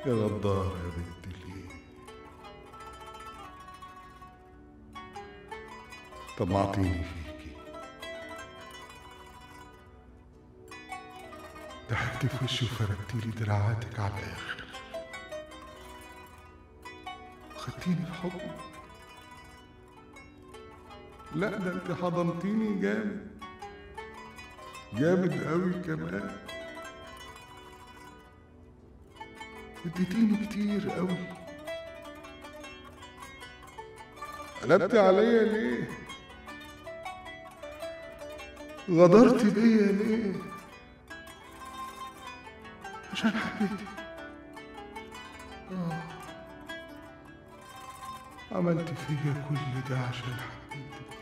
يا غدارة يا بنت ليه طمعتيني فيكي ضحكتي في وشي وفردتيلي دراعاتك على الآخر خدتيني في حضنك لا ده انت حضنتيني جامد جامد قوي كمان اديتيني كتير قوي قلبتي عليا ليه غدرتي بيا ليه عشان حبيتك آه. عملت فيا كل ده عشان حبيتك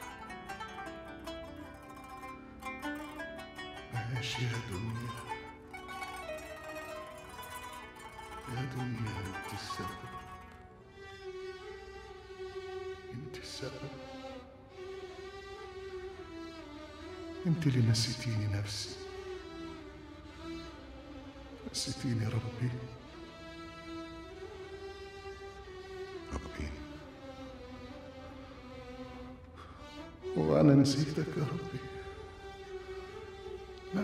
ماشي يا دنيا يا دنيا انت السبب انت السبب انت اللي نسيتيني نفسي نسيتيني ربي ربي وانا نسيتك يا ربي لا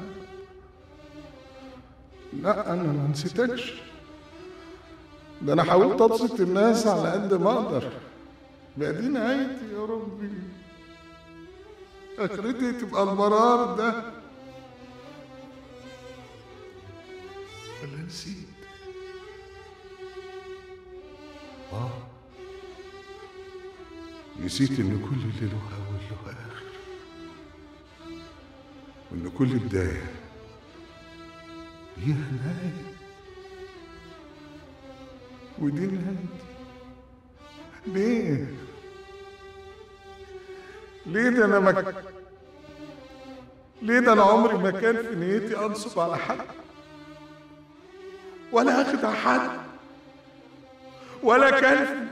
لا انا ما نسيتكش ده انا حاولت ابسط الناس على قد ما اقدر بقى نهايتي يا ربي اخرتي تبقى المرار ده ولا نسيت اه نسيت ان كل اللي له اول له اخر وان كل بدايه ليها نهايه ودي نهايتي ليه ليه ده انا مك... ليه ده انا عمري ما كان في نيتي انصب على حد ولا اخد حد ولا كان في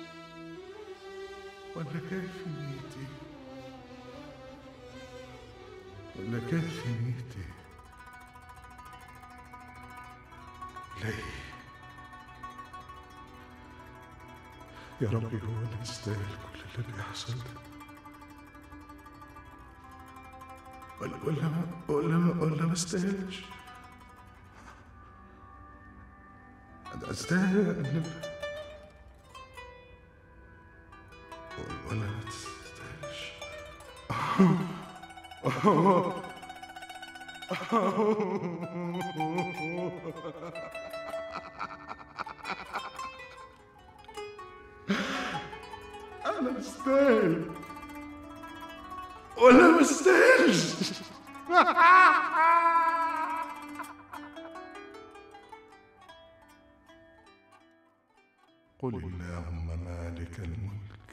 ولا كان في نيتي ولا كان في نيتي ليه يا ربي هو اللي يستاهل كل اللي بيحصل ده ولا ولا ما ولا ما ولا ما استاهلش أنا استاهل ولا ما تستاهلش انا مستاهل ولا ما استاهلش قل اللهم مالك الملك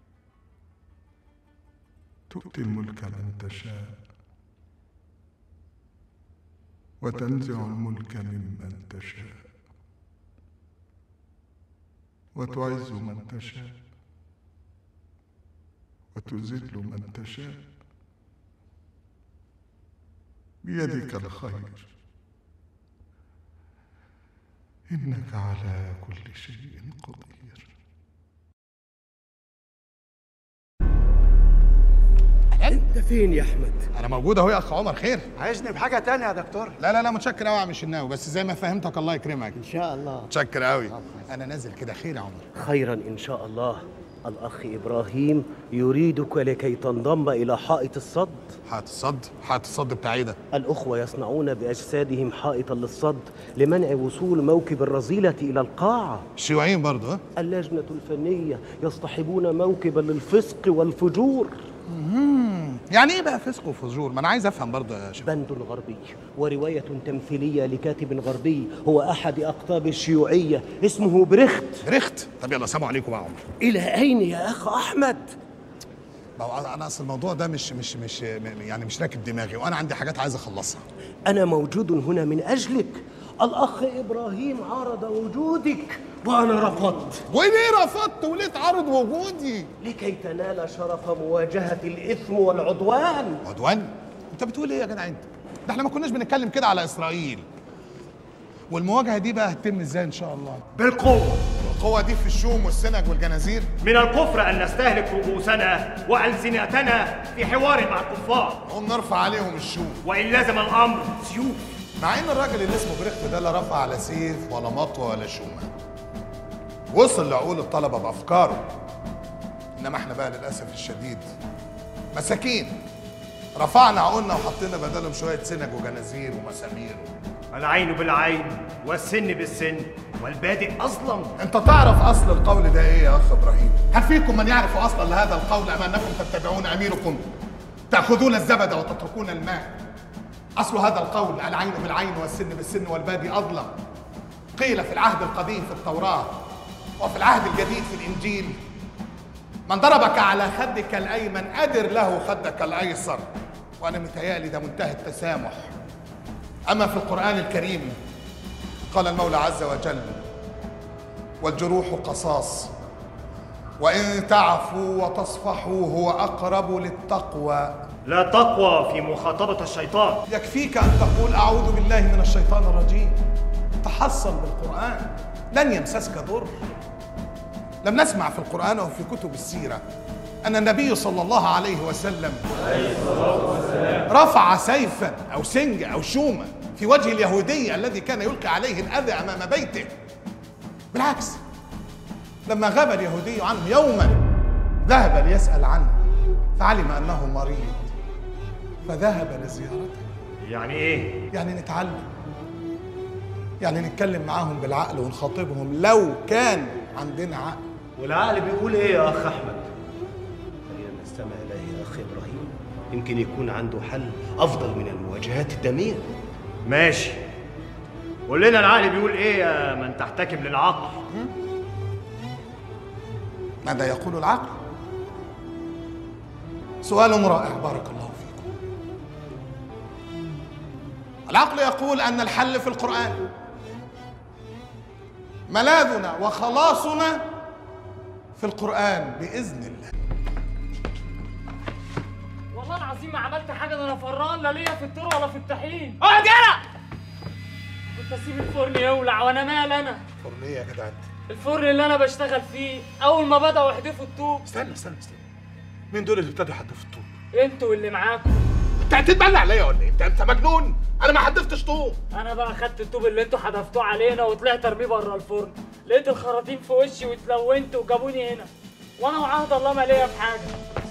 تؤتي الملك من تشاء وتنزع الملك ممن تشاء وتعز من تشاء وتذل من تشاء بيدك الخير انك على كل شيء قدير انت فين يا احمد انا موجود اهو يا اخ عمر خير عايزني بحاجة تانية يا دكتور لا لا لا متشكر قوي يا عم الشناوي بس زي ما فهمتك الله يكرمك ان شاء الله متشكر قوي انا نازل كده خير يا عمر خيرا ان شاء الله الاخ ابراهيم يريدك لكي تنضم الى حائط الصد حائط الصد حائط الصد بتاع ايه ده الاخوه يصنعون باجسادهم حائطا للصد لمنع وصول موكب الرذيله الى القاعه الشيوعيين برضه ها اللجنه الفنيه يصطحبون موكبا للفسق والفجور يعني ايه بقى فسق وفجور ما انا عايز افهم برضه يا شيخ بند غربي ورواية تمثيلية لكاتب غربي هو أحد أقطاب الشيوعية اسمه بريخت رخت طب يلا سلام عليكم بقى يا عمر إلى أين يا أخ أحمد؟ ما هو انا اصل الموضوع ده مش مش مش يعني مش راكب دماغي وانا عندي حاجات عايز اخلصها أنا موجود هنا من أجلك الأخ إبراهيم عارض وجودك وأنا رفضت وليه رفضت وليه تعرض وجودي لكي تنال شرف مواجهة الإثم والعدوان عدوان انت بتقول ايه يا جدع انت ده احنا ما كناش بنتكلم كده على اسرائيل والمواجهه دي بقى هتتم ازاي ان شاء الله بالقوة القوه دي في الشوم والسنج والجنازير من الكفر أن نستهلك رؤوسنا وألسنتنا في حوار مع الكفار نقوم نرفع عليهم الشوم وإن لزم الأمر سيوف مع ان الراجل اللي اسمه بريخت ده لا رفع على سيف ولا مطوه ولا شومه وصل لعقول الطلبه بافكاره انما احنا بقى للاسف الشديد مساكين رفعنا عقولنا وحطينا بدلهم شويه سنج وجنازير ومسامير العين بالعين والسن بالسن والبادئ أصلا انت تعرف اصل القول ده ايه يا اخ ابراهيم هل فيكم من يعرف اصلا لهذا القول ام انكم تتبعون اميركم تاخذون الزبد وتتركون الماء اصل هذا القول العين بالعين والسن بالسن والبادي اظلم قيل في العهد القديم في التوراه وفي العهد الجديد في الانجيل من ضربك على خدك الايمن ادر له خدك الايسر وانا متهيألي ده منتهى التسامح اما في القران الكريم قال المولى عز وجل والجروح قصاص وإن تعفوا وتصفحوا هو أقرب للتقوى لا تقوى في مخاطبة الشيطان يكفيك أن تقول أعوذ بالله من الشيطان الرجيم تحصن بالقرآن لن يمسسك ضر لم نسمع في القرآن أو في كتب السيرة أن النبي صلى الله عليه وسلم رفع سيفا أو سنج أو شوما في وجه اليهودي الذي كان يلقي عليه الأذى أمام بيته بالعكس لما غاب اليهودي عنه يوما ذهب ليسأل عنه فعلم أنه مريض فذهب لزيارته يعني إيه؟ يعني نتعلم يعني نتكلم معاهم بالعقل ونخاطبهم لو كان عندنا عقل والعقل بيقول ايه يا اخ احمد خلينا نستمع اليه يا اخ ابراهيم يمكن يكون عنده حل افضل من المواجهات الدمية ماشي قول لنا العقل بيقول إيه يا من تحتكم للعقل ماذا يقول العقل سؤال رائع بارك الله فيكم العقل يقول ان الحل في القران ملاذنا وخلاصنا في القران باذن الله والله العظيم ما عملت حاجه ده انا فران لا ليا في الطير ولا في الطحين اقعد يلا كنت اسيب الفرن يولع وانا مال انا فرنيه يا جدع انت الفرن اللي انا بشتغل فيه اول ما بداوا يحدفوا الطوب استنى استنى استنى مين دول اللي ابتدوا يحدفوا الطوب انتوا اللي معاكم انت هتتبلع عليا ولا ايه انت انت مجنون انا ما حدفتش طوب انا بقى خدت الطوب اللي انتوا حدفتوه علينا وطلعت ارميه بره الفرن لقيت الخراطيم في وشي واتلونت وجابوني هنا وانا وعهد الله ما ليا في حاجه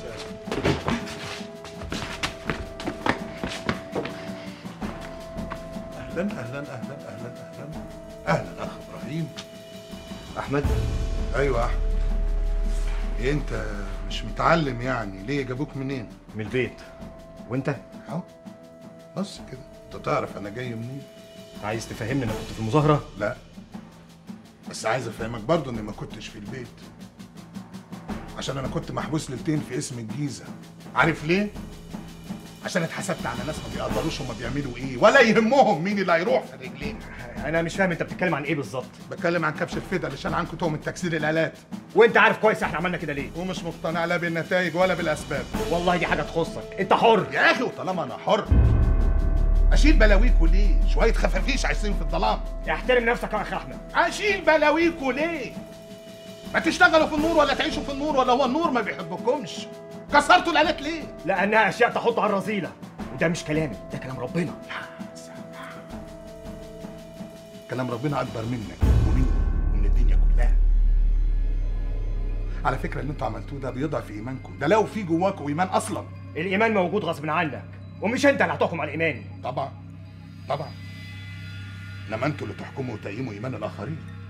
اهلا اهلا اهلا اهلا اهلا اهلا اخ ابراهيم احمد ايوه احمد إيه انت مش متعلم يعني ليه جابوك منين من البيت وأنت اهو بص كده انت تعرف انا جاي منين عايز تفهمني إنك كنت في المظاهرة؟ لا بس عايز افهمك برضو اني ما كنتش في البيت عشان انا كنت محبوس ليلتين في اسم الجيزه عارف ليه عشان اتحسبت على ناس ما بيقدروش هما بيعملوا ايه ولا يهمهم مين اللي هيروح في رجلين أنا مش فاهم أنت بتتكلم عن إيه بالظبط بتكلم عن كبش الفدا اللي شال عنكم تهمه تكسير الالات وأنت عارف كويس إحنا عملنا كده ليه ومش مقتنع لا بالنتائج ولا بالاسباب والله دي حاجة تخصك أنت حر يا اخي وطالما انا حر اشيل بلاويكوا ليه شويه خفافيش عايشين في الظلام احترم نفسك يا أخ أحمد اشيل بلاويكوا ليه ما تشتغلوا في النور ولا تعيشوا في النور ولا هو النور ما بيحبكمش كسرتوا الالات ليه لأنها أشياء تحط على الرذيلة وده مش كلامي ده كلام ربنا كلام ربنا اكبر منك ومني ومن الدنيا كلها على فكره اللي انتوا عملتوه ده بيضعف ايمانكم ده لو في جواكم ايمان اصلا الإيمان موجود غصب عنك ومش أنت اللي هتحكم على الإيمان طبعا طبعا انما انتوا اللي تحكموا وتقيموا ايمان الاخرين